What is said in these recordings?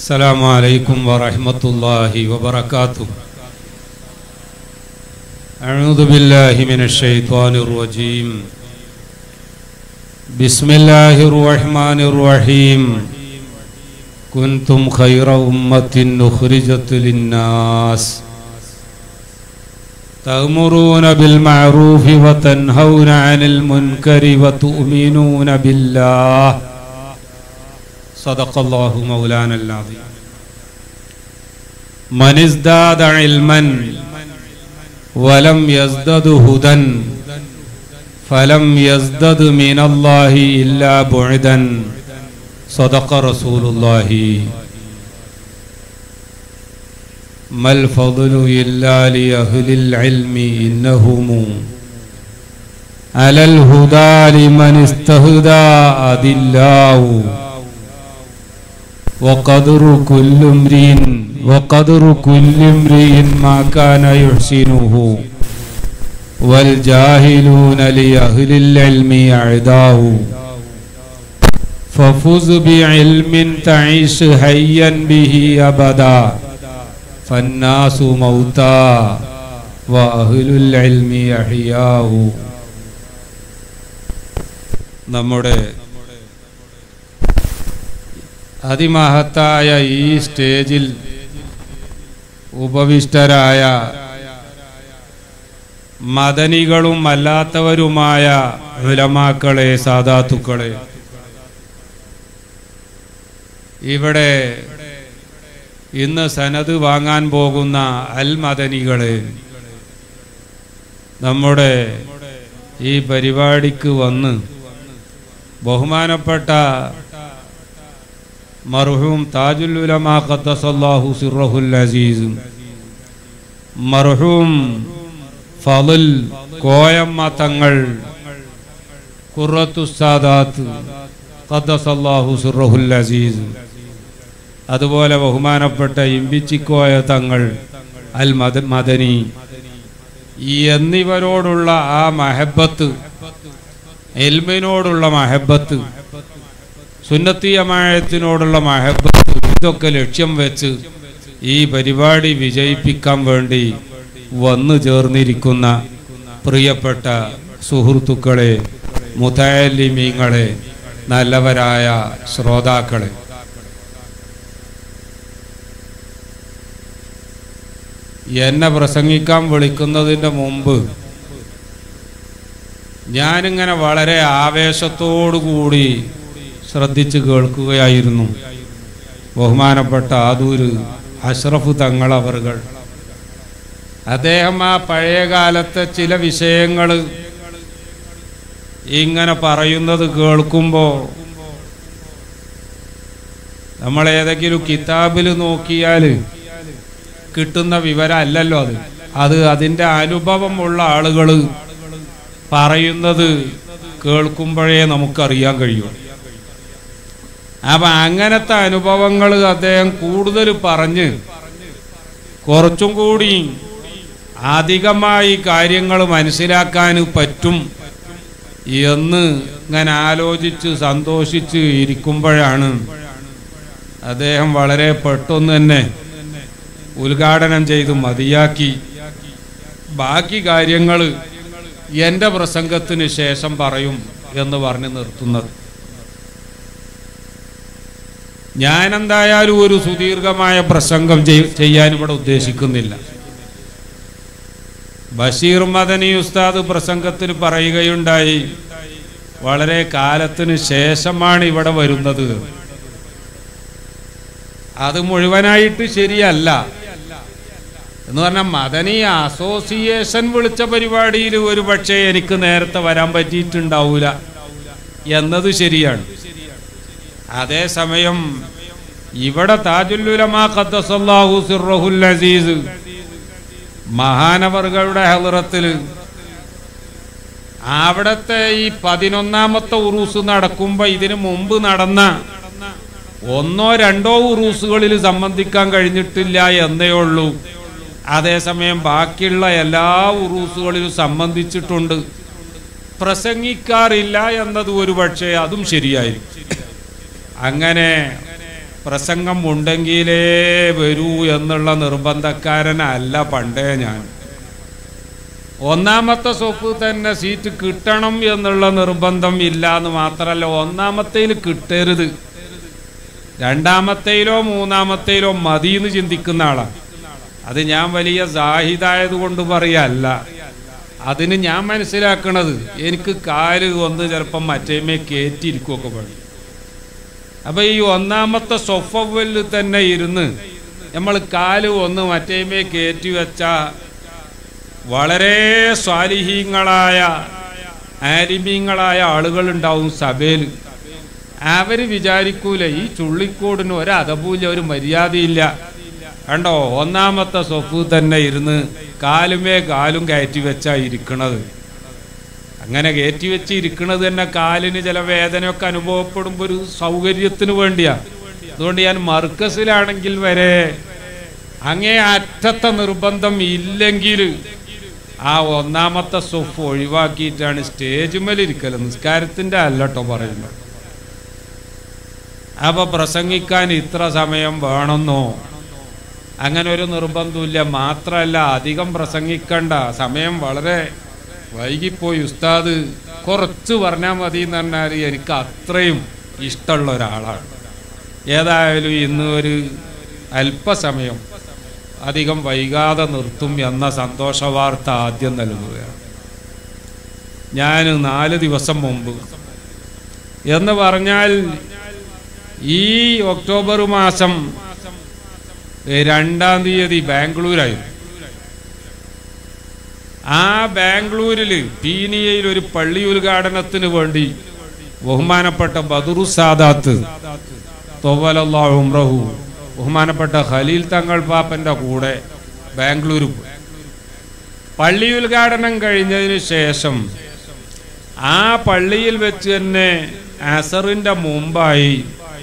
السلام عليكم ورحمة الله وبركاته أعوذ بالله من الشيطان الرجيم بسم الله الرحمن الرحيم كنتم خير أمة أخرجت للناس تأمرون بالمعروف وتنهون عن المنكر وتؤمنون بالله صدق الله مولانا العظيم من ازداد علما ولم يزدد هدى فلم يزدد من الله إلا بعدا صدق رسول الله ما الفضل إلا لأهل العلم إنهم على الهدى لمن استهدى أدلاء وقدر كل امرئ وقدر كل امرئ ما كان يحسنه والجاهلون لأهل العلم أعداء ففز بعلم تعيش حيا به أبدا فالناس موتى وأهل العلم أحياء നമ്മുടെ അതിമഹത്തായ ഈ സ്റ്റേജിൽ ഉപവിഷ്ടരായ മദനികളും അല്ലാത്തവരുമായ ഉലമാക്കളെ സാധാത്തുക്കളെ ഇവിടെ ഇന്ന് സനത് വാങ്ങാൻ പോകുന്ന അൽ മദനികളെ നമ്മുടെ ഈ പരിപാടിക്ക് വന്ന് ബഹുമാനപ്പെട്ട മർഹൂം താജുൽ ഉലമാ ഖദ്ദസല്ലാഹു സിറഹുൽ അസീസ് മർഹൂം ഫളുൽ കോയമ്മ തങ്ങൾ ഖുറത്തു സാദാത്ത് ഖദ്ദസല്ലാഹു സിറഹുൽ അസീസ് അതുപോലെ ബഹുമാനപ്പെട്ട ഇമ്പിച്ചിക്കോയ തങ്ങൾ അൽ മദ മദനി എന്നിവരോടുള്ള ആ മഹബത്ത് എൽമിനോടുള്ള മഹബത്ത് സുന്നത്തീയമായത്തിനോടുള്ള മഹബത്ത് ഇതൊക്കെ ലക്ഷ്യം വെച്ച് ഈ പരിപാടി വിജയിപ്പിക്കാൻ വേണ്ടി വന്നു ചേർന്നിരിക്കുന്ന പ്രിയപ്പെട്ട സുഹൃത്തുക്കളെ മുതലിമീങ്ങളെ നല്ലവരായ ശ്രോതാക്കളെ എന്നെ പ്രസംഗിക്കാൻ വിളിക്കുന്നതിൻ്റെ മുമ്പ് ഞാനിങ്ങനെ വളരെ ആവേശത്തോടു കൂടി ശ്രദ്ധിച്ച് കേൾക്കുകയായിരുന്നു ബഹുമാനപ്പെട്ട ആദൂര് അഷ്റഫ് തങ്ങൾ അവർകൾ അദ്ദേഹം ആ പഴയ കാലത്തെ ചില വിഷയങ്ങൾ ഇങ്ങനെ പറയുന്നത് കേൾക്കുമ്പോൾ നമ്മൾ ഏതെങ്കിലും കിതാബിൽ നോക്കിയാൽ കിട്ടുന്ന വിവരമല്ലല്ലോ അത് അത് അതിൻ്റെ അനുഭവമുള്ള ആളുകൾ പറയുന്നത് കേൾക്കുമ്പോഴേ നമുക്കറിയാൻ കഴിയും അപ്പൊ അങ്ങനത്തെ അനുഭവങ്ങൾ അദ്ദേഹം കൂടുതൽ പറഞ്ഞ് കുറച്ചും കൂടി അധികമായി കാര്യങ്ങൾ മനസ്സിലാക്കാൻ പറ്റും എന്ന് ഇങ്ങനെ ആലോചിച്ച് സന്തോഷിച്ച് ഇരിക്കുമ്പോഴാണ് അദ്ദേഹം വളരെ പെട്ടെന്ന് തന്നെ ഉദ്ഘാടനം ചെയ്ത് മതിയാക്കി ബാക്കി കാര്യങ്ങൾ എൻ്റെ പ്രസംഗത്തിന് ശേഷം പറയും എന്ന് പറഞ്ഞ് നിർത്തുന്നത് ഞാൻ എന്തായാലും ഒരു സുദീർഘമായ പ്രസംഗം ചെയ്യാൻ ഇവിടെ ഉദ്ദേശിക്കുന്നില്ല ബഷീർ മദനി ഉസ്താദ് പ്രസംഗത്തിന് പറയുകയുണ്ടായി വളരെ കാലത്തിന് ശേഷമാണ് ഇവിടെ വരുന്നത് അത് മുഴുവനായിട്ട് ശരിയല്ല എന്ന് പറഞ്ഞാൽ മദനി അസോസിയേഷൻ വിളിച്ച പരിപാടിയിൽ ഒരു പക്ഷേ എനിക്ക് നേരത്തെ വരാൻ പറ്റിയിട്ടുണ്ടാവൂല എന്നത് ശരിയാണ് അതേസമയം ഇവിടെ താജുല്ലുലമാ ഖദ്ദസല്ലാഹു സിർറഹുൽ അസീസ് മഹാനവറുകളുടെ ഹലറത്തിൽ അവിടത്തെ ഈ പതിനൊന്നാമത്തെ ഉറൂസ് നടക്കുമ്പോൾ ഇതിനു മുമ്പ് നടന്ന ഒന്നോ രണ്ടോ ഉറൂസുകളിൽ സംബന്ധിക്കാൻ കഴിഞ്ഞിട്ടില്ല എന്നേ ഉള്ളൂ അതേസമയം ബാക്കിയുള്ള എല്ലാ ഉറൂസുകളിലും സംബന്ധിച്ചിട്ടുണ്ട് പ്രസംഗിക്കാറില്ല എന്നത് ഒരു പക്ഷേ അതും ശരിയായിരിക്കും അങ്ങനെ പ്രസംഗം ഉണ്ടെങ്കിലേ വരൂ എന്നുള്ള നിർബന്ധക്കാരനല്ല പണ്ടേ ഞാൻ ഒന്നാമത്തെ സോപ്പ് തന്നെ സീറ്റ് കിട്ടണം എന്നുള്ള നിർബന്ധം ഇല്ല എന്ന് മാത്രമല്ല ഒന്നാമത്തേൽ കിട്ടരുത് രണ്ടാമത്തേലോ മൂന്നാമത്തേലോ മതി എന്ന് ചിന്തിക്കുന്ന ആളാണ് അത് ഞാൻ വലിയ സാഹിദായത് കൊണ്ട് പറയല്ല അതിന് ഞാൻ മനസ്സിലാക്കണത് എനിക്ക് കാല് ഒന്ന് ചിലപ്പം മറ്റേമേ കയറ്റിയിരിക്കുകയൊക്കെ വേണം അപ്പൊ ഈ ഒന്നാമത്തെ സൊഫവലിൽ തന്നെ ഇരുന്ന് നമ്മൾ കാല് ഒന്ന് മറ്റേമേ കയറ്റി വെച്ച വളരെ സ്വാലിഹീങ്ങളായ ആരിമീങ്ങളായ ആളുകൾ ഉണ്ടാവും സഭയിൽ അവര് വിചാരിക്കൂല ഈ ചുള്ളിക്കോടിന് ഒരു അതപൂല ഒരു മര്യാദയില്ല കണ്ടോ ഒന്നാമത്തെ സൊഫ് തന്നെ ഇരുന്ന് കാലുമേ കാലും കയറ്റി വെച്ചാ ഇരിക്കണത് അങ്ങനെ കയറ്റി വെച്ച് ഇരിക്കണത് തന്നെ കാലിന് ചില വേദനയൊക്കെ അനുഭവപ്പെടുമ്പോൾ ഒരു സൗകര്യത്തിന് വേണ്ടിയാ അതുകൊണ്ട് ഞാൻ മർക്കസിലാണെങ്കിൽ വരെ അങ്ങേ അറ്റത്തെ നിർബന്ധം ഇല്ലെങ്കിൽ ആ ഒന്നാമത്തെ സൊഫ് ഒഴിവാക്കിയിട്ടാണ് സ്റ്റേജ് മേലിരിക്കല് നിസ്കാരത്തിന്റെ അല്ലട്ടോ പറയുന്നത് അപ്പൊ പ്രസംഗിക്കാൻ ഇത്ര സമയം വേണമെന്നോ അങ്ങനെ ഒരു നിർബന്ധമില്ല മാത്രമല്ല അധികം പ്രസംഗിക്കണ്ട സമയം വളരെ വൈകിപ്പോയി ഉസ്താദ് കുറച്ച് പറഞ്ഞാൽ മതി എന്ന് പറഞ്ഞാൽ എനിക്ക് അത്രയും ഇഷ്ടമുള്ള ഒരാളാണ് ഏതായാലും ഇന്ന് ഒരു അല്പസമയം അധികം വൈകാതെ നിർത്തും എന്ന സന്തോഷ വാർത്ത ആദ്യം നൽകുകയാണ് ഞാൻ നാല് ദിവസം മുമ്പ് എന്ന് പറഞ്ഞാൽ ഈ ഒക്ടോബർ മാസം രണ്ടാം തീയതി ബാംഗ്ലൂരായിരുന്നു ആ ബാംഗ്ലൂരിൽ പീനിയയിൽ ഒരു പള്ളി ഉദ്ഘാടനത്തിന് വേണ്ടി ബഹുമാനപ്പെട്ട ബദറു സാദാത്ത് തൊവലല്ലാഹു ഉംറഹു ബഹുമാനപ്പെട്ട ഖലീൽ തങ്ങൾ പാപ്പന്റെ കൂടെ ബാംഗ്ലൂർ പോയി പള്ളി ഉദ്ഘാടനം കഴിഞ്ഞതിന് ശേഷം ആ പള്ളിയിൽ വെച്ച് തന്നെ അസറിന്റെ മുമ്പായി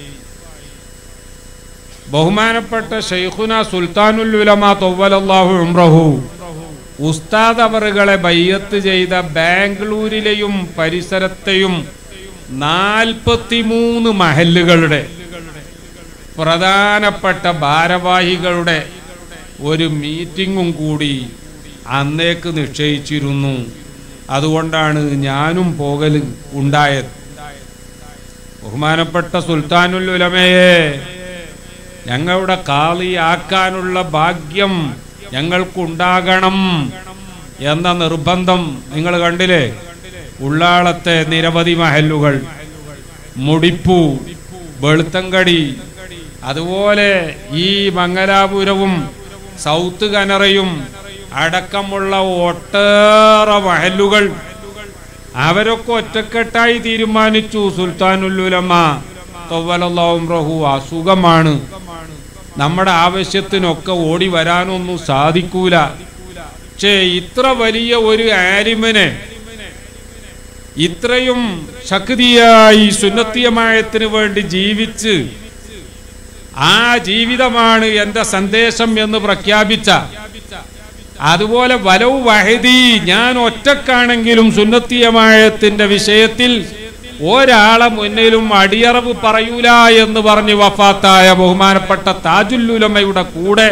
ബഹുമാനപ്പെട്ട ഷെയ്ഖുന സുൽത്താനുൽ ഉലമ തൊവ്വലല്ലാഹു ഉംറഹു ഉസ്താദ് അവറുകളെ ബയ്യത്ത് ചെയ്ത ബാംഗ്ലൂരിലെയും പരിസരത്തെയും നാൽപ്പത്തിമൂന്ന് മഹല്ലുകളുടെ പ്രധാനപ്പെട്ട ഭാരവാഹികളുടെ ഒരു മീറ്റിംഗും കൂടി അന്നേക്ക് നിശ്ചയിച്ചിരുന്നു അതുകൊണ്ടാണ് ഞാനും പോകൽ ഉണ്ടായത് ബഹുമാനപ്പെട്ട സുൽത്താനുൽ ഉലമയെ ഞങ്ങളുടെ കാളിയാക്കാനുള്ള ഭാഗ്യം ഞങ്ങൾക്കുണ്ടാകണം എന്ന നിർബന്ധം നിങ്ങൾ കണ്ടില്ലേ ഉള്ളാളത്തെ നിരവധി മഹല്ലുകൾ മുടിപ്പു വെളുത്തങ്കടി അതുപോലെ ഈ മംഗലാപുരവും സൗത്ത് കനറയും അടക്കമുള്ള ഒട്ടേറെ മഹല്ലുകൾ അവരൊക്കെ ഒറ്റക്കെട്ടായി തീരുമാനിച്ചു സുൽത്താനുല്ലുലമ തൊവ്വലല്ലാഹും റഹു അസുഖമാണ് നമ്മുടെ ആവശ്യത്തിനൊക്കെ ഓടി വരാനൊന്നും സാധിക്കൂല പക്ഷേ ഇത്ര വലിയ ഒരു ആരിമനെ ഇത്രയും ശക്തിയായി സുന്നത്തിയമായത്തിന് വേണ്ടി ജീവിച്ച് ആ ജീവിതമാണ് എന്റെ സന്ദേശം എന്ന് പ്രഖ്യാപിച്ച അതുപോലെ വലവ് വഹദി ഞാൻ ഒറ്റക്കാണെങ്കിലും സുന്നത്തിയമായത്തിന്റെ വിഷയത്തിൽ ഒരാളെ മുന്നിലും അടിയറവ് പറയൂല എന്ന് പറഞ്ഞ് വഫാത്തായ ബഹുമാനപ്പെട്ട താജുല്ലുലമയുടെ കൂടെ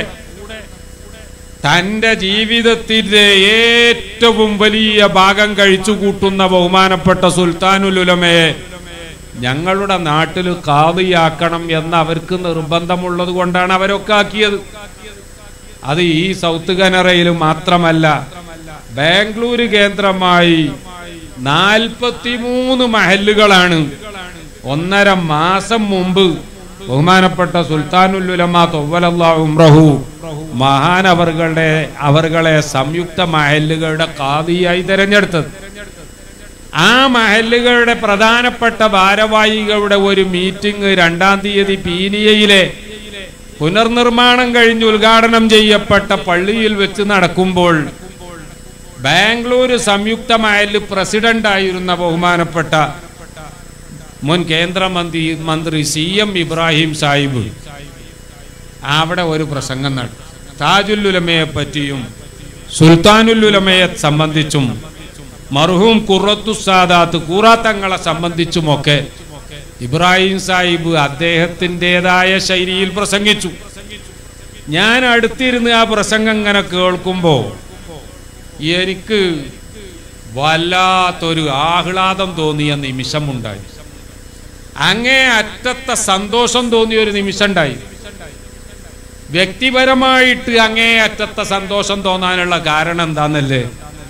തന്റെ ജീവിതത്തിന്റെ ഏറ്റവും വലിയ ഭാഗം കഴിച്ചു കൂട്ടുന്ന ബഹുമാനപ്പെട്ട സുൽത്താനുലുലമയെ ഞങ്ങളുടെ നാട്ടിൽ കാതിയാക്കണം എന്ന് അവർക്ക് നിർബന്ധമുള്ളത് കൊണ്ടാണ് അവരൊക്കെ ആക്കിയത് അത് ഈ സൗത്ത് കനറയിൽ മാത്രമല്ല ബാംഗ്ലൂര് കേന്ദ്രമായി നാൽപ്പത്തിമൂന്ന് മഹല്ലുകളാണ് ഒന്നര മാസം മുമ്പ് ബഹുമാനപ്പെട്ട സുൽത്താനുല്ലുലമ തൊവ്വലല്ലാഹുംറഹു മഹാൻ അവർകളുടെ അവർകളെ സംയുക്ത മഹല്ലുകളുടെ കാതിയായി തെരഞ്ഞെടുത്തത് ആ മഹല്ലുകളുടെ പ്രധാനപ്പെട്ട ഭാരവാഹികളുടെ ഒരു മീറ്റിംഗ് രണ്ടാം തീയതി പീനിയയിലെ പുനർനിർമ്മാണം കഴിഞ്ഞ് ഉദ്ഘാടനം ചെയ്യപ്പെട്ട പള്ളിയിൽ വെച്ച് നടക്കുമ്പോൾ ബാംഗ്ലൂർ സംയുക്ത മഹല് പ്രസിഡന്റ് ആയിരുന്ന ബഹുമാനപ്പെട്ട മുൻ കേന്ദ്രമന്ത്രി മന്ത്രി സി എം ഇബ്രാഹിം സാഹിബ് അവിടെ ഒരു പ്രസംഗം നടത്തി താജുല്ലുലമയെ പറ്റിയും സുൽത്താനുല്ലുലമയെ സംബന്ധിച്ചും മർഹൂം കുറത്തു സാദാത്ത് കൂറാത്തങ്ങളെ സംബന്ധിച്ചുമൊക്കെ ഇബ്രാഹിം സാഹിബ് അദ്ദേഹത്തിൻ്റെതായ ശൈലിയിൽ പ്രസംഗിച്ചു ഞാൻ അടുത്തിരുന്ന് ആ പ്രസംഗം ഇങ്ങനെ കേൾക്കുമ്പോൾ എനിക്ക് വല്ലാത്തൊരു ആഹ്ലാദം തോന്നിയ നിമിഷമുണ്ടായി അങ്ങേ അറ്റത്തെ സന്തോഷം തോന്നിയ ഒരു നിമിഷം ഉണ്ടായി വ്യക്തിപരമായിട്ട് അങ്ങേ അറ്റത്തെ സന്തോഷം തോന്നാനുള്ള കാരണം എന്താന്നല്ലേ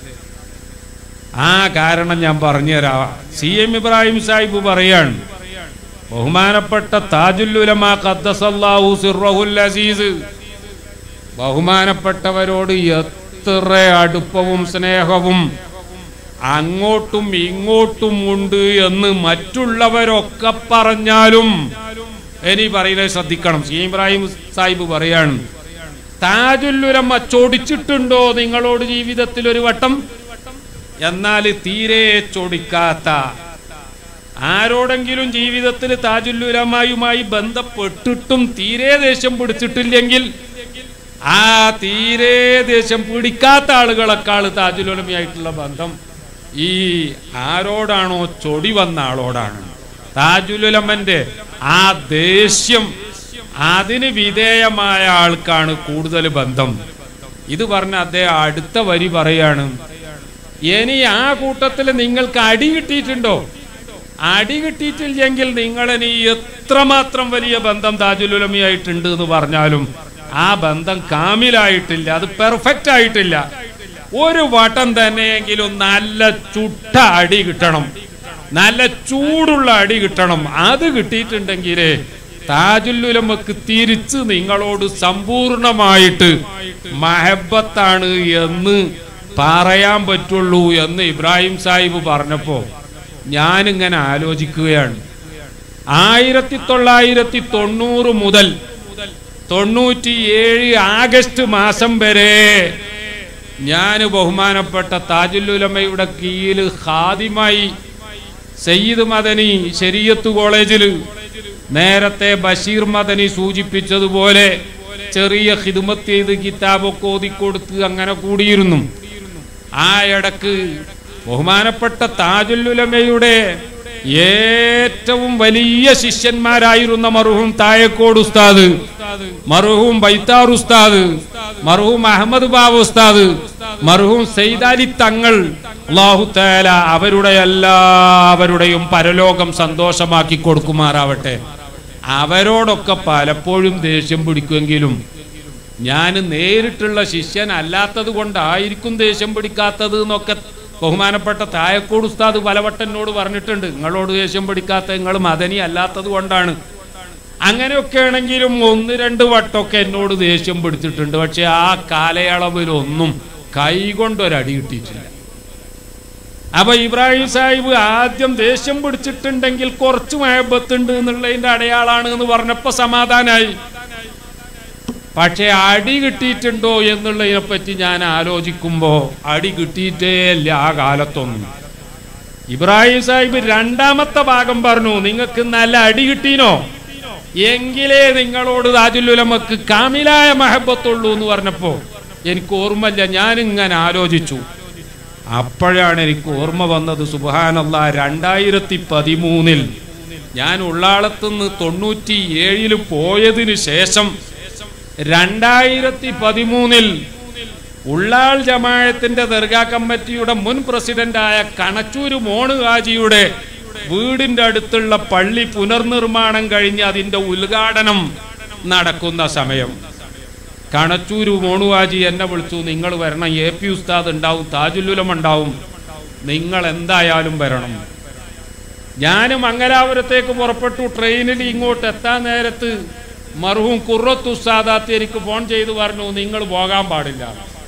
ആ കാരണം ഞാൻ പറഞ്ഞുതരാം സി എം ഇബ്രാഹിം സാഹിബ് പറയാണ് ബഹുമാനപ്പെട്ട താജുല്ലുലമ ഖദ്ദസല്ലാഹു സിർറഹുൽ അസീസ് ബഹുമാനപ്പെട്ടവരോട് എത്ര അടുപ്പവും സ്നേഹവും അങ്ങോട്ടും ഇങ്ങോട്ടും ഉണ്ട് എന്ന് മറ്റുള്ളവരൊക്കെ പറഞ്ഞാലും ഇനി പറയുന്നത് ശ്രദ്ധിക്കണം സി ഇബ്രാഹിം സാഹിബ് പറയാണ് താജുല്ലുലമ്മ ചൊടിച്ചിട്ടുണ്ടോ നിങ്ങളോട് ജീവിതത്തിൽ ഒരു വട്ടം എന്നാൽ തീരെ ചൊടിക്കാത്ത ആരോടെങ്കിലും ജീവിതത്തിൽ താജുല്ലുലമായുമായി ബന്ധപ്പെട്ടിട്ടും തീരെ ദേഷ്യം പിടിച്ചിട്ടില്ലെങ്കിൽ ആ തീരെ ദേഷ്യം പിടിക്കാത്ത ആളുകളെക്കാൾ താജുലുലമയായിട്ടുള്ള ബന്ധം ഈ ആരോടാണോ ചൊടി വന്ന ആളോടാണ് താജുലുലമ്മന്റെ ആ ദേഷ്യം അതിന് വിധേയമായ ആൾക്കാണ് കൂടുതൽ ബന്ധം ഇത് പറഞ്ഞ അദ്ദേഹം അടുത്ത വരി പറയാണ് ഇനി ആ കൂട്ടത്തിൽ നിങ്ങൾക്ക് അടി കിട്ടിയിട്ടുണ്ടോ അടി കിട്ടിയിട്ടില്ലെങ്കിൽ നിങ്ങളിനി എത്രമാത്രം വലിയ ബന്ധം താജുലുലമിയായിട്ടുണ്ട് എന്ന് പറഞ്ഞാലും ആ ബന്ധം കാമിലായിട്ടില്ല അത് പെർഫെക്റ്റ് ആയിട്ടില്ല ഒരു വട്ടം തന്നെയെങ്കിലും നല്ല ചുട്ട അടി കിട്ടണം നല്ല ചൂടുള്ള അടി കിട്ടണം അത് കിട്ടിയിട്ടുണ്ടെങ്കിലേ താജുല്ലുലമക്ക് തിരിച്ച് നിങ്ങളോട് സമ്പൂർണമായിട്ട് മഹബത്താണ് എന്ന് പറയാൻ പറ്റുള്ളൂ എന്ന് ഇബ്രാഹിം സാഹിബ് പറഞ്ഞപ്പോ ഞാനിങ്ങനെ ആലോചിക്കുകയാണ് ആയിരത്തി തൊള്ളായിരത്തി തൊണ്ണൂറ് മുതൽ തൊണ്ണൂറ്റിയേഴ് ആഗസ്റ്റ് മാസം വരെ ഞാൻ ബഹുമാനപ്പെട്ട താജുല്ലുലമയുടെ കീഴിൽ ഹാദിമായി സയ്യിദ് മദനി ശരീയത്ത് കോളേജിൽ നേരത്തെ ബഷീർ മദനി സൂചിപ്പിച്ചതുപോലെ ചെറിയ ഹിദുമത്ത് ചെയ്ത് കിതാബൊക്കെ ഓതിക്കൊടുത്ത് അങ്ങനെ കൂടിയിരുന്നു ആ ഇടക്ക് ബഹുമാനപ്പെട്ട താജുല്ലുലമയുടെ ഏറ്റവും വലിയ ശിഷ്യന്മാരായിരുന്ന മറുഹും തായക്കോട് ഉസ്താദ് മറുഹും ബൈത്താർ ഉസ്താദ് മറുഹും അഹമ്മദ് ബാബു ഉസ്താദ് മറുഹും സെയ്താലി തങ്ങൾ അള്ളാഹു തആല അവരുടെ എല്ലാവരുടെയും പരലോകം സന്തോഷമാക്കി കൊടുക്കുമാറാവട്ടെ അവരോടൊക്കെ പലപ്പോഴും ദേഷ്യം പിടിക്കുമെങ്കിലും ഞാൻ നേരിട്ടുള്ള ശിഷ്യൻ അല്ലാത്തത് കൊണ്ടായിരിക്കും ദേഷ്യം പിടിക്കാത്തത് എന്നൊക്കെ ബഹുമാനപ്പെട്ട തായക്കോട് ഉസ്താദ് പലവട്ടം എന്നോട് പറഞ്ഞിട്ടുണ്ട് നിങ്ങളോട് ദേഷ്യം പിടിക്കാത്ത നിങ്ങൾ മദനി അല്ലാത്തത് കൊണ്ടാണ് അങ്ങനെയൊക്കെ ആണെങ്കിലും ഒന്ന് രണ്ട് വട്ടമൊക്കെ എന്നോട് ദേഷ്യം പിടിച്ചിട്ടുണ്ട് പക്ഷെ ആ കാലയളവിലൊന്നും കൈകൊണ്ടൊരടി കിട്ടിയിട്ടില്ല അപ്പൊ ഇബ്രാഹിം സാഹിബ് ആദ്യം ദേഷ്യം പിടിച്ചിട്ടുണ്ടെങ്കിൽ കുറച്ച് മഹബത്തുണ്ട് എന്നുള്ളതിന്റെ അടയാളാണ് എന്ന് പറഞ്ഞപ്പോ സമാധാനായി പക്ഷെ അടി കിട്ടിയിട്ടുണ്ടോ എന്നുള്ളതിനെ പറ്റി ഞാൻ ആലോചിക്കുമ്പോ അടി കിട്ടിയിട്ടേ ഇല്ല ആ കാലത്തൊന്നും ഇബ്രാഹിം സാഹിബ് രണ്ടാമത്തെ ഭാഗം പറഞ്ഞു നിങ്ങൾക്ക് നല്ല അടി കിട്ടീനോ എങ്കിലേ നിങ്ങളോട് താജുല്ലുലമക്ക് കാമിലായ മഹബത്തുള്ളൂ എന്ന് പറഞ്ഞപ്പോ എനിക്ക് ഓർമ്മയില്ല ഞാൻ ഇങ്ങനെ ആലോചിച്ചു അപ്പോഴാണ് എനിക്ക് ഓർമ്മ വന്നത് സുബാനല്ല രണ്ടായിരത്തി പതിമൂന്നിൽ ഞാൻ ഉള്ളാളത്തുനിന്ന് തൊണ്ണൂറ്റി ഏഴില് പോയതിനു ശേഷം രണ്ടായിരത്തി പതിമൂന്നിൽ ഉള്ളാൾ ജമായത്തിന്റെ ദർഗാ കമ്മിറ്റിയുടെ മുൻ പ്രസിഡന്റായ കണച്ചൂര് മോണ് ഹാജിയുടെ വീടിന്റെ അടുത്തുള്ള പള്ളി പുനർനിർമ്മാണം കഴിഞ്ഞ് അതിന്റെ ഉദ്ഘാടനം നടക്കുന്ന സമയം കണച്ചൂര് മോണുവാജി എന്നെ വിളിച്ചു നിങ്ങൾ വരണം എ പി ഉസ്താദ് ഉണ്ടാവും താജുല്ലുലം ഉണ്ടാവും നിങ്ങൾ എന്തായാലും വരണം ഞാനും മംഗലാപുരത്തേക്ക് പുറപ്പെട്ടു ട്രെയിനിൽ ഇങ്ങോട്ട് എത്താൻ നേരത്ത് മർഹൂം കുറത്ത് ഉസ്താദാത്ത് എനിക്ക് ഫോൺ ചെയ്ത് പറഞ്ഞു നിങ്ങൾ പോകാൻ പാടില്ല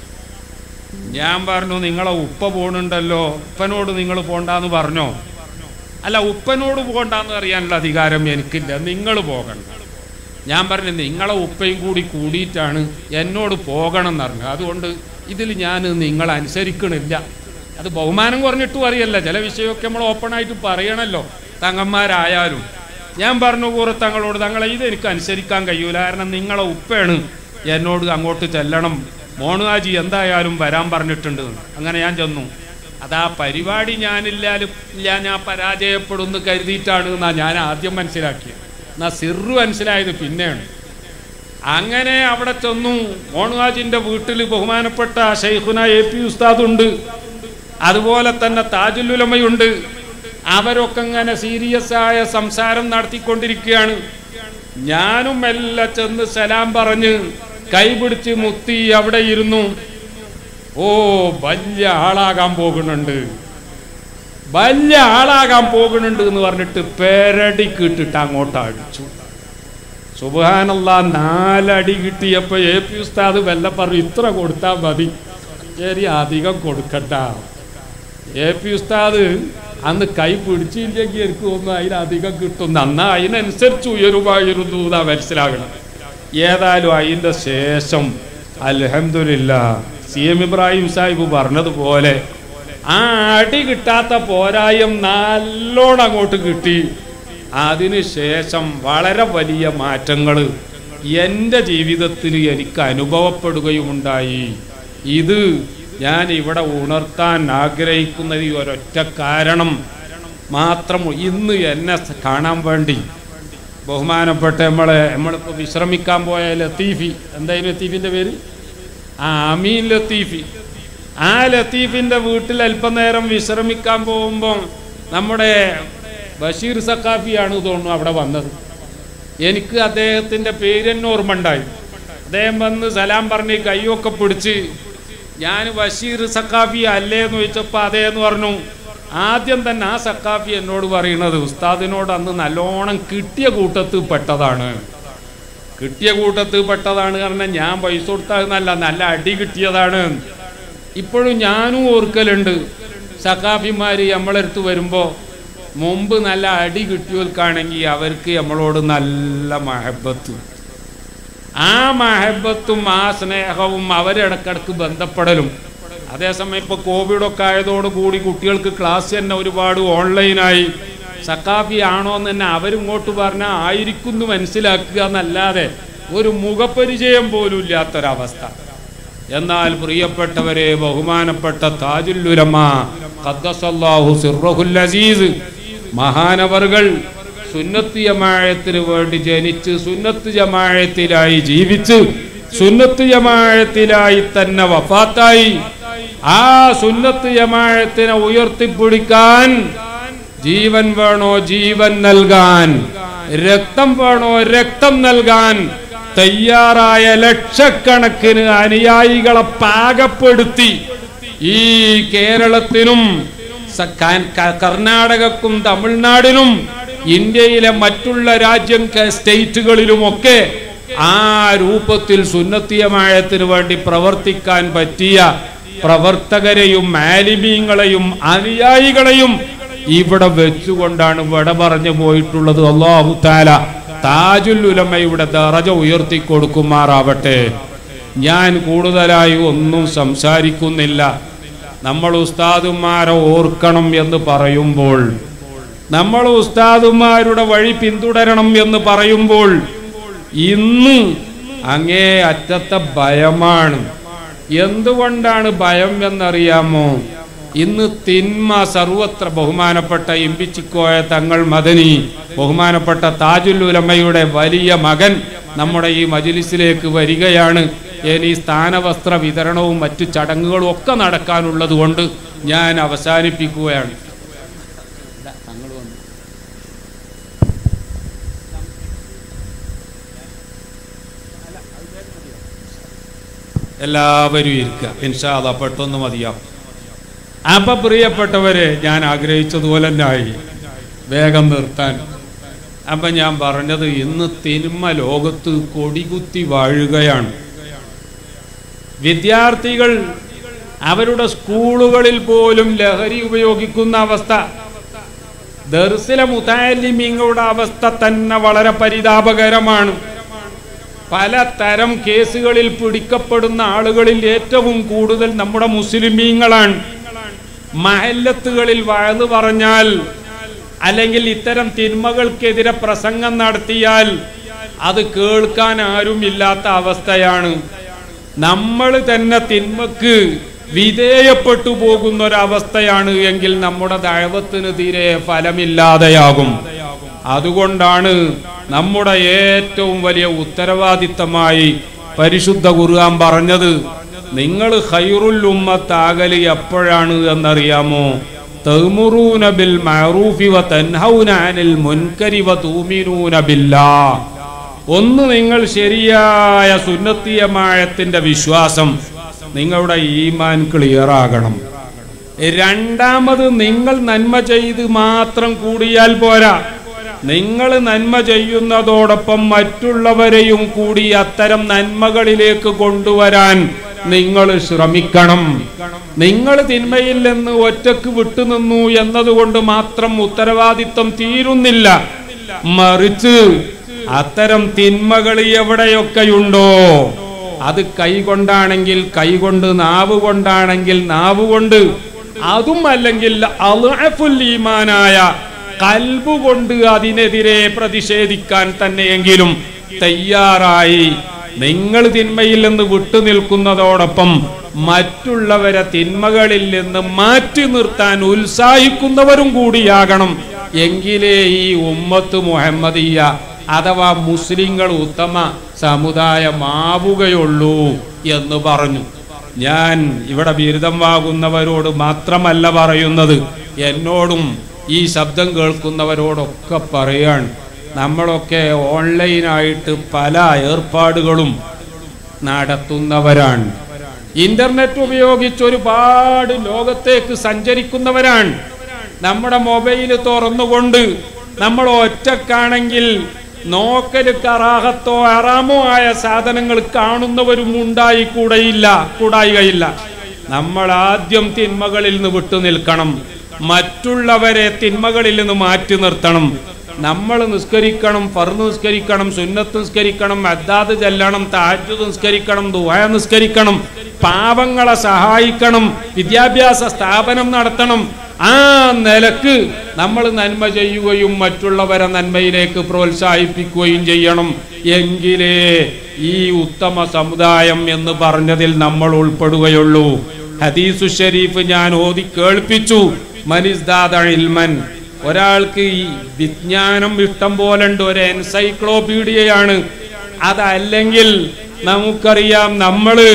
ഞാൻ പറഞ്ഞു നിങ്ങളെ ഉപ്പ പോണുണ്ടല്ലോ ഉപ്പനോട് നിങ്ങൾ പോണ്ടാന്ന് പറഞ്ഞോ അല്ല ഉപ്പനോട് പോകണ്ടെന്ന് അറിയാനുള്ള അധികാരം എനിക്കില്ല നിങ്ങൾ പോകണ്ട ഞാൻ പറഞ്ഞു നിങ്ങളെ ഉപ്പയും കൂടി കൂടിയിട്ടാണ് എന്നോട് പോകണം എന്ന് പറഞ്ഞു അതുകൊണ്ട് ഇതിൽ ഞാൻ നിങ്ങളെ അനുസരിക്കണില്ല അത് ബഹുമാനം കുറഞ്ഞിട്ടും അറിയല്ല ചില വിഷയമൊക്കെ നമ്മൾ ഓപ്പണായിട്ട് പറയണല്ലോ തങ്ങന്മാരായാലും ഞാൻ പറഞ്ഞു കൂറെ തങ്ങളോട് തങ്ങളെ ഇത് എനിക്ക് അനുസരിക്കാൻ കഴിയൂല കാരണം നിങ്ങളെ ഉപ്പയാണ് എന്നോട് അങ്ങോട്ട് ചെല്ലണം മോണുഹാജി എന്തായാലും വരാൻ പറഞ്ഞിട്ടുണ്ട് അങ്ങനെ ഞാൻ ചെന്നു അതാ പരിപാടി ഞാനില്ലാലും ഇല്ല ഞാൻ പരാജയപ്പെടുമെന്ന് കരുതിയിട്ടാണ് എന്നാ ഞാൻ ആദ്യം മനസ്സിലാക്കിയത് എന്നാ സിറു മനസ്സിലായത് പിന്നെയാണ് അങ്ങനെ അവിടെ ചെന്നു മോൺവാജിന്റെ വീട്ടിൽ ബഹുമാനപ്പെട്ട ഷെയ്ഖുന എ പി ഉസ്താദുണ്ട് അതുപോലെ തന്നെ താജുല്ലുലമയുണ്ട് അവരൊക്കെ ഇങ്ങനെ സീരിയസ് ആയ സംസാരം നടത്തിക്കൊണ്ടിരിക്കുകയാണ് ഞാനും മെല്ലെ ചെന്ന് സലാം പറഞ്ഞ് കൈപിടിച്ച് മുത്തി അവിടെ ഇരുന്നു ഓ വലിയ ആളാകാൻ പോകുന്നുണ്ട് വലിയ ആളാകാൻ പോകുന്നുണ്ട് എന്ന് പറഞ്ഞിട്ട് പേരടി കിട്ടിട്ട് അങ്ങോട്ട് അടിച്ചു സുബാനല്ല നാലടി കിട്ടിയപ്പോ എ പി ഉസ്താദ് വല്ല പറഞ്ഞു ഇത്ര കൊടുത്താൽ മതി ശരി അധികം കൊടുക്കട്ട എ പി ഉസ്താദ് അന്ന് കൈ പിടിച്ചില്ലെങ്കിൽ എനിക്ക് തോന്നുന്നു അതിലധികം കിട്ടും അന്ന് അതിനനുസരിച്ച് ഉയരുമായിരുന്നു എന്നാ മനസ്സിലാകണം ഏതായാലും അതിൻ്റെ ശേഷം അലഹമില്ല സി എം ഇബ്രാഹിം സാഹിബ് പറഞ്ഞതുപോലെ ആ അടി കിട്ടാത്ത പോരായം നല്ലോണം അങ്ങോട്ട് കിട്ടി അതിനുശേഷം വളരെ വലിയ മാറ്റങ്ങൾ എൻ്റെ ജീവിതത്തിൽ എനിക്ക് അനുഭവപ്പെടുകയുമുണ്ടായി ഇത് ഞാൻ ഇവിടെ ഉണർത്താൻ ആഗ്രഹിക്കുന്നത് ഈ ഒരൊറ്റ കാരണം മാത്രം ഇന്ന് എന്നെ കാണാൻ വേണ്ടി ബഹുമാനപ്പെട്ട നമ്മളെ നമ്മളിപ്പോൾ വിശ്രമിക്കാൻ പോയ ലത്തീഫി എന്തായാലും ലത്തീഫിൻ്റെ പേര് ആ അമീൻ ലത്തീഫി ആ ലത്തീഫിൻ്റെ വീട്ടിൽ അല്പനേരം വിശ്രമിക്കാൻ പോകുമ്പോൾ നമ്മുടെ ബഷീർ സക്കാഫിയാണ് തോന്നുന്നു അവിടെ വന്നത് എനിക്ക് അദ്ദേഹത്തിൻ്റെ പേര് തന്നെ ഓർമ്മ ഉണ്ടായി അദ്ദേഹം വന്ന് സലാം പറഞ്ഞ് കൈയൊക്കെ പിടിച്ച് ഞാൻ ബഷീർ സക്കാഫി അല്ലേ എന്ന് ചോദിച്ചപ്പോൾ അതേ എന്ന് പറഞ്ഞു ആദ്യം തന്നെ ആ സക്കാഫി എന്നോട് പറയുന്നത് ഉസ്താദിനോട് അന്ന് നല്ലോണം കിട്ടിയ കൂട്ടത്തിൽ പെട്ടതാണ് കിട്ടിയ കൂട്ടത്തിൽ പെട്ടതാണ് കാരണം ഞാൻ പൈസ കൊടുത്തതെന്നല്ല നല്ല അടി കിട്ടിയതാണ് ഇപ്പോഴും ഞാനും ഓർക്കലുണ്ട് സക്കാഫിമാർ നമ്മളടുത്ത് വരുമ്പോൾ മുമ്പ് നല്ല അടി കിട്ടിയവർക്കാണെങ്കിൽ അവർക്ക് നമ്മളോട് നല്ല മഹബത്ത് ആ മഹബത്തും ആ സ്നേഹവും അവരിടക്കിടക്ക് ബന്ധപ്പെടലും അതേസമയം ഇപ്പോൾ കോവിഡൊക്കെ ആയതോടുകൂടി കുട്ടികൾക്ക് ക്ലാസ് തന്നെ ഒരുപാട് ഓൺലൈനായി സക്കാഫി ആണോ എന്ന് തന്നെ അവരിങ്ങോട്ട് പറഞ്ഞാൽ ആയിരിക്കുന്നു മനസ്സിലാക്കുക എന്നല്ലാതെ ഒരു മുഖപരിചയം പോലും ഇല്ലാത്തൊരവസ്ഥ എന്നാൽ പ്രിയപ്പെട്ടവരെ ബഹുമാനപ്പെട്ട താജുല്ലുലമ ഖദ്ദസല്ലാഹു സിർറഹുൽ അസീസ് മഹാനവറുകൾ സുന്നത്ത് ജമാഴത്തിന് വേണ്ടി ജനിച്ച് സുന്നത്ത് ജമാഴത്തിലായി ജീവിച്ച് സുന്നത്ത് ജമാഴത്തിലായി തന്നെ വഫാത്തായി ആ സുന്നത്ത് ജമാഴത്തിനെ ഉയർത്തിപ്പിടിക്കാൻ ജീവൻ വേണോ ജീവൻ നൽകാൻ രക്തം വേണോ രക്തം നൽകാൻ തയ്യാറായ ലക്ഷക്കണക്കിന് അനുയായികളെ പാകപ്പെടുത്തി ഈ കേരളത്തിനും സ- ക- ക- കർണാടകക്കും തമിഴ്നാടിനും ഇന്ത്യയിലെ മറ്റുള്ള രാജ്യം ക- സ്റ്റേറ്റുകളിലുമൊക്കെ ആ രൂപത്തിൽ സുന്നത്തിയമായത്തിന് വേണ്ടി പ്രവർത്തിക്കാൻ പറ്റിയ പ്രവർത്തകരെയും മാലിമീങ്ങളെയും അനുയായികളെയും ഇവിടെ വെച്ചുകൊണ്ടാണ് വിട പറഞ്ഞു പോയിട്ടുള്ളത് അള്ളാഹു താല താജുൽ ഉലമയുടെ ദറജ ഉയർത്തി കൊടുക്കുമാറാവട്ടെ ഞാൻ കൂടുതലായി ഒന്നും സംസാരിക്കുന്നില്ല നമ്മൾ ഉസ്താദുമാരെ ഓർക്കണം എന്ന് പറയുമ്പോൾ നമ്മൾ ഉസ്താദുമാരുടെ വഴി പിന്തുടരണം എന്ന് പറയുമ്പോൾ ഇന്ന് അങ്ങേ അറ്റത്തെ ഭയമാണ് എന്തുകൊണ്ടാണ് ഭയം എന്നറിയാമോ ഇന്ന് തിന്മ സർവത്ര ബഹുമാനപ്പെട്ട ഇമ്പിച്ചിക്കോയ തങ്ങൾ മദനി ബഹുമാനപ്പെട്ട താജുൽ ഉലമയുടെ വലിയ മകൻ നമ്മുടെ ഈ മജിലിസിലേക്ക് വരികയാണ് ഇനി സ്ഥാനവസ്ത്ര വിതരണവും മറ്റു ചടങ്ങുകളും ഒക്കെ നടക്കാനുള്ളത് കൊണ്ട് ഞാൻ അവസാനിപ്പിക്കുകയാണ് എല്ലാവരും ഇരിക്കുക ഇൻഷാല്ല പെട്ടെന്ന് മതിയാവും അപ്പൊ പ്രിയപ്പെട്ടവരെ ഞാൻ ആഗ്രഹിച്ചതുപോലെ തന്നെ ആയി വേഗം നിർത്താൻ അപ്പൊ ഞാൻ പറഞ്ഞത് ഇന്ന് തിന്മ ലോകത്ത് കൊടികുത്തി വാഴുകയാണ് വിദ്യാർത്ഥികൾ അവരുടെ സ്കൂളുകളിൽ പോലും ലഹരി ഉപയോഗിക്കുന്ന അവസ്ഥ ദർസിലെ മുതാലിമീങ്ങളുടെ അവസ്ഥ തന്നെ വളരെ പരിതാപകരമാണ് പലതരം കേസുകളിൽ പിടിക്കപ്പെടുന്ന ആളുകളിൽ ഏറ്റവും കൂടുതൽ നമ്മുടെ മുസ്ലിമീങ്ങളാണ് മഹല്ലത്തുകളിൽ വഴന്നു പറഞ്ഞാൽ അല്ലെങ്കിൽ ഇത്തരം തിന്മകൾക്കെതിരെ പ്രസംഗം നടത്തിയാൽ അത് കേൾക്കാൻ ആരുമില്ലാത്ത അവസ്ഥയാണ് നമ്മൾ തന്നെ തിന്മക്ക് വിധേയപ്പെട്ടു പോകുന്ന ഒരവസ്ഥയാണ് എങ്കിൽ നമ്മുടെ ദൈവത്തിന് തീരെ ഫലമില്ലാതെയാകും അതുകൊണ്ടാണ് നമ്മുടെ ഏറ്റവും വലിയ ഉത്തരവാദിത്തമായി പരിശുദ്ധ ഖുർആൻ പറഞ്ഞത് നിങ്ങൾ ഖൈറുൽ ഉമ്മത്താകല് എപ്പോഴാണ് എന്നറിയാമോ തഅ്മുറൂന ബിൽ മഅറൂഫി വ തൻഹൗന അനിൽ മുൻകരി വ തൂമിനൂന ബില്ലാഹ് ഒന്ന് നിങ്ങൾ ശരിയായ സുന്നത്തിയമായത്തിന്റെ വിശ്വാസം നിങ്ങളുടെ ഈമാൻ ക്ലിയർ ആകണം രണ്ടാമത് നിങ്ങൾ നന്മ ചെയ്ത് മാത്രം കൂടിയാൽ പോരാ നിങ്ങൾ നന്മ ചെയ്യുന്നതോടൊപ്പം മറ്റുള്ളവരെയും കൂടി അത്തരം നന്മകളിലേക്ക് കൊണ്ടുവരാൻ നിങ്ങൾ ശ്രമിക്കണം നിങ്ങൾ തിന്മയിൽ നിന്ന് ഒറ്റക്ക് വിട്ടുനിന്നു എന്നതുകൊണ്ട് മാത്രം ഉത്തരവാദിത്വം തീരുന്നില്ല മറിച്ച് അത്തരം തിന്മകൾ എവിടെയൊക്കെയുണ്ടോ അത് കൈകൊണ്ടാണെങ്കിൽ കൈകൊണ്ട് നാവ് കൊണ്ടാണെങ്കിൽ നാവ് കൊണ്ട് അതും അല്ലെങ്കിൽ അൽഅഫുൽ ഈമാനായ കൽബ് കൊണ്ട് അതിനെതിരെ പ്രതിഷേധിക്കാൻ തന്നെയെങ്കിലും തയ്യാറായി നിങ്ങൾ തിന്മയിൽ നിന്ന് വിട്ടുനിൽക്കുന്നതോടൊപ്പം മറ്റുള്ളവരെ തിന്മകളിൽ നിന്ന് മാറ്റി നിർത്താൻ ഉത്സാഹിക്കുന്നവരും കൂടിയാകണം എങ്കിലേ ഈ ഉമ്മത്ത് മുഹമ്മദീയ അഥവാ മുസ്ലിങ്ങൾ ഉത്തമ സമുദായമാവുകയുള്ളൂ എന്ന് പറഞ്ഞു ഞാൻ ഇവിടെ ബിരുദം വാങ്ങുന്നവരോട് മാത്രമല്ല പറയുന്നത് എന്നോടും ഈ ശബ്ദം കേൾക്കുന്നവരോടൊക്കെ പറയാണ് നമ്മളൊക്കെ ഓൺലൈനായിട്ട് പല ഏർപ്പാടുകളും നടത്തുന്നവരാണ് ഇന്റർനെറ്റ് ഉപയോഗിച്ച് ഒരുപാട് ലോകത്തേക്ക് സഞ്ചരിക്കുന്നവരാണ് നമ്മുടെ മൊബൈൽ തുറന്നുകൊണ്ട് നമ്മൾ ഒറ്റക്കാണെങ്കിൽ നോക്കല് കറാഹത്തോ അറാമോ ആയ സാധനങ്ങൾ കാണുന്നവരും ഉണ്ടായി കൂടെയില്ല കൂടായികയില്ല നമ്മൾ ആദ്യം തിന്മകളിൽ നിന്ന് വിട്ടു നിൽക്കണം മറ്റുള്ളവരെ തിന്മകളിൽ നിന്ന് മാറ്റി നിർത്തണം നമ്മൾ നിസ്കരിക്കണം ഫർദ് നിസ്കരിക്കണം സുന്നത്ത് നിസ്കരിക്കണം അദ്ദാദ് ചെല്ലണം താജ് നിസ്കരിക്കണം ദുആ നിസ്കരിക്കണം പാവങ്ങളെ സഹായിക്കണം വിദ്യാഭ്യാസ സ്ഥാപനം നടത്തണം ആ നിലക്ക് നമ്മൾ നന്മ ചെയ്യുകയും മറ്റുള്ളവരെ നന്മയിലേക്ക് പ്രോത്സാഹിപ്പിക്കുകയും ചെയ്യണം എങ്കിലേ ഈ ഉത്തമ സമുദായം എന്ന് പറഞ്ഞതിൽ നമ്മൾ ഉൾപ്പെടുകയുള്ളൂ ഹദീസു ഷരീഫ് ഞാൻ ഓതി കേൾപ്പിച്ചു മനിസ്ദാദ ഇൽമൻ ഒരാൾക്ക് ഈ വിജ്ഞാനം ഇഷ്ടം പോലുണ്ട് ഒരു എൻസൈക്ലോപീഡിയയാണ് അതല്ലെങ്കിൽ നമുക്കറിയാം നമ്മള്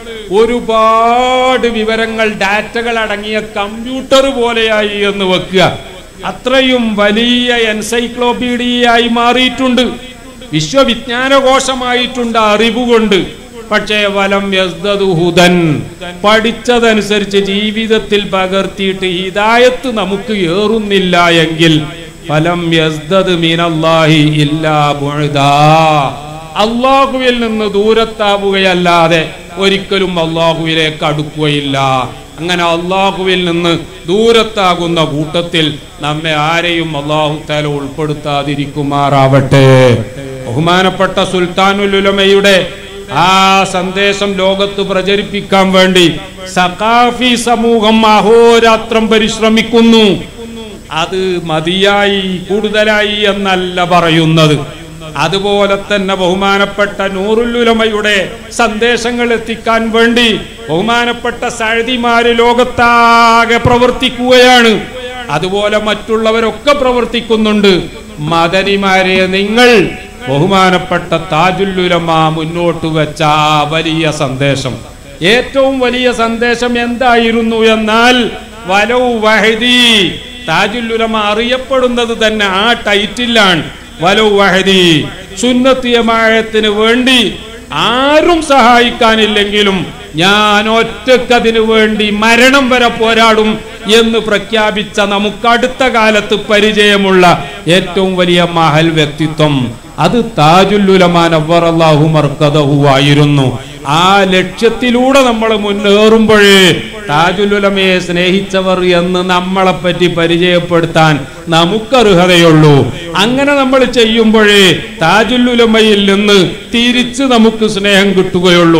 ഒരുപാട് വിവരങ്ങൾ ഡാറ്റകൾ അടങ്ങിയ കമ്പ്യൂട്ടർ പോലെയായി എന്ന് വെക്കുക അത്രയും വലിയ എൻസൈക്ലോപീഡിയയായി മാറിയിട്ടുണ്ട് വിശ്വവിജ്ഞാനകോശമായിട്ടുണ്ട് അറിവുകൊണ്ട് പക്ഷേ വലം യസ്ദദുഹുദൻ പഠിച്ചതനുസരിച്ച് ജീവിതത്തിൽ പകർത്തിയിട്ട് ഹിദായത്ത് നമുക്ക് ഏറുന്നില്ല എങ്കിൽ ഫലം യസ്ദദ് മീനല്ലാഹി ഇല്ലാ ബുഅദാ അള്ളാഹുവിൽ നിന്ന് ദൂരത്താവുകയല്ലാതെ ഒരിക്കലും അള്ളാഹുവിലേക്ക് അടുക്കുകയില്ല അങ്ങനെ അള്ളാഹുവിൽ നിന്ന് ദൂരത്താകുന്ന കൂട്ടത്തിൽ നമ്മെ ആരെയും അള്ളാഹു താല ഉൾപ്പെടുത്താതിരിക്കുമാറാവട്ടെ ബഹുമാനപ്പെട്ട സുൽത്താനുലുലമയുടെ ആ സന്ദേശം ലോകത്ത് പ്രചരിപ്പിക്കാൻ വേണ്ടി സഖാഫി സമൂഹം അഹോരാത്രം പരിശ്രമിക്കുന്നു അത് മതിയായി കൂടുതലായി എന്നല്ല പറയുന്നത് അതുപോലെ തന്നെ ബഹുമാനപ്പെട്ട നൂറുല്ലുലമയുടെ സന്ദേശങ്ങൾ എത്തിക്കാൻ വേണ്ടി ബഹുമാനപ്പെട്ട സഴുതിമാര് ലോകത്താകെ പ്രവർത്തിക്കുകയാണ് അതുപോലെ മറ്റുള്ളവരൊക്കെ പ്രവർത്തിക്കുന്നുണ്ട് മദനിമാരെ നിങ്ങൾ ബഹുമാനപ്പെട്ട താജുല്ലുലമ മുന്നോട്ട് വെച്ച ആ വലിയ സന്ദേശം ഏറ്റവും വലിയ സന്ദേശം എന്തായിരുന്നു എന്നാൽ വലൗ വഹദി താജുല്ലുലമ അറിയപ്പെടുന്നത് തന്നെ ആ ടൈറ്റിലാണ് വലൗ വഹദി സുന്നത്തിയമായത്തിന് വേണ്ടി ആരും സഹായിക്കാനില്ലെങ്കിലും ഞാൻ ഒറ്റക്കതിനു വേണ്ടി മരണം വരെ പോരാടും എന്ന് പ്രഖ്യാപിച്ച നമുക്ക് അടുത്ത കാലത്ത് പരിചയമുള്ള ഏറ്റവും വലിയ മഹൽ വ്യക്തിത്വം അത് താജുല്ലുലമാൻ അവറല്ലാഹു മർക്കദഹു ആയിരുന്നു ആ ലക്ഷ്യത്തിലൂടെ നമ്മൾ മുന്നേറുമ്പോഴേ താജുലുലമയെ സ്നേഹിച്ചവർ എന്ന് നമ്മളെ പറ്റി പരിചയപ്പെടുത്താൻ നമുക്കർഹതയുള്ളൂ അങ്ങനെ നമ്മൾ ചെയ്യുമ്പോഴേ താജുല്ലുലമയിൽ നിന്ന് തിരിച്ച് നമുക്ക് സ്നേഹം കിട്ടുകയുള്ളൂ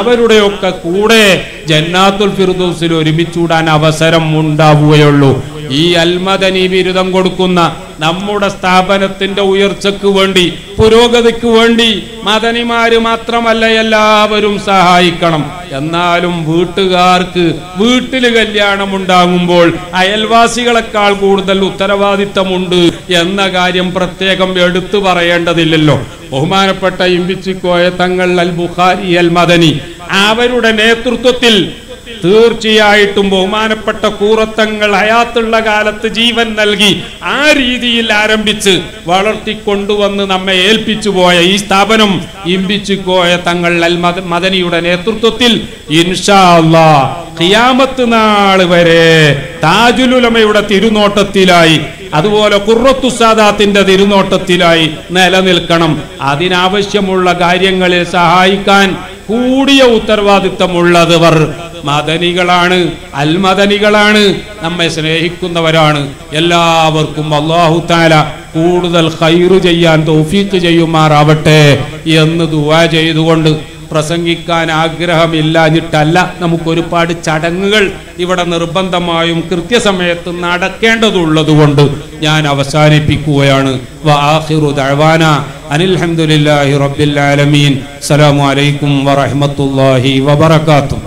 അവരുടെയൊക്കെ കൂടെ ജന്നാത്തുൽ ഫിർദൗസിൽ ഒരുമിച്ചൂടാൻ അവസരം ഉണ്ടാവുകയുള്ളൂ ഈ അൽമദനി ബിരുദം കൊടുക്കുന്ന നമ്മുടെ സ്ഥാപനത്തിന്റെ ഉയർച്ചയ്ക്ക് വേണ്ടി പുരോഗതിക്ക് വേണ്ടി മദനിമാര് മാത്രമല്ല എല്ലാവരും സഹായിക്കണം എന്നാലും വീട്ടുകാർക്ക് വീട്ടില് കല്യാണം ഉണ്ടാകുമ്പോൾ അയൽവാസികളെക്കാൾ കൂടുതൽ ഉത്തരവാദിത്തമുണ്ട് എന്ന കാര്യം പ്രത്യേകം എടുത്തു പറയേണ്ടതില്ലല്ലോ ബഹുമാനപ്പെട്ട ഇമ്പിച്ചിക്കോയ തങ്ങൾ അൽ ബുഖാരി അൽ മദനി അവരുടെ നേതൃത്വത്തിൽ തീർച്ചയായിട്ടും ബഹുമാനപ്പെട്ട കൂറത്തങ്ങൾ ഹയാത്തുള്ള കാലത്ത് ജീവൻ നൽകി ആ രീതിയിൽ ആരംഭിച്ച് വളർത്തിക്കൊണ്ടുവന്ന് നമ്മെ ഏൽപ്പിച്ചു പോയ ഈ സ്ഥാപനം ഇമ്പിച്ചുപോയ തങ്ങൾ അൽ മദ- മദനിയുടെ നേതൃത്വത്തിൽ ഇൻഷാ അല്ലാ ഖിയാമത്ത് നാൾ വരെ താജുലുലമയുടെ തിരുനോട്ടത്തിലായി അതുപോലെ കുറത്തുസാദാത്തിന്റെ തിരുനോട്ടത്തിലായി നിലനിൽക്കണം അതിനാവശ്യമുള്ള കാര്യങ്ങളിൽ സഹായിക്കാൻ കൂടിയ ഉത്തരവാദിത്തമുള്ളതവർ മദനികളാണ് അൽമദനികളാണ് നമ്മെ സ്നേഹിക്കുന്നവരാണ് എല്ലാവർക്കും അള്ളാഹു താല കൂടുതൽ ഹൈറു ചെയ്യാൻ തൗഫീക്ക് ചെയ്യുമാറാവട്ടെ എന്ന് ദുവാ ചെയ്തുകൊണ്ട് പ്രസംഗിക്കാൻ ആഗ്രഹമില്ലാഞ്ഞിട്ടല്ല നമുക്ക് ഒരുപാട് ചടങ്ങുകൾ ഇവിടെ നിർബന്ധമായും കൃത്യസമയത്ത് നടക്കേണ്ടതുള്ളതുകൊണ്ട് ഞാൻ അവസാനിപ്പിക്കുകയാണ് വആഖിറു ദഅവാന അനിൽ ഹംദുലില്ലാഹി റബ്ബിൽ ആലമീൻ അസ്സലാമു അലൈക്കും വറഹ്മത്തുള്ളാഹി വബറകാതുഹു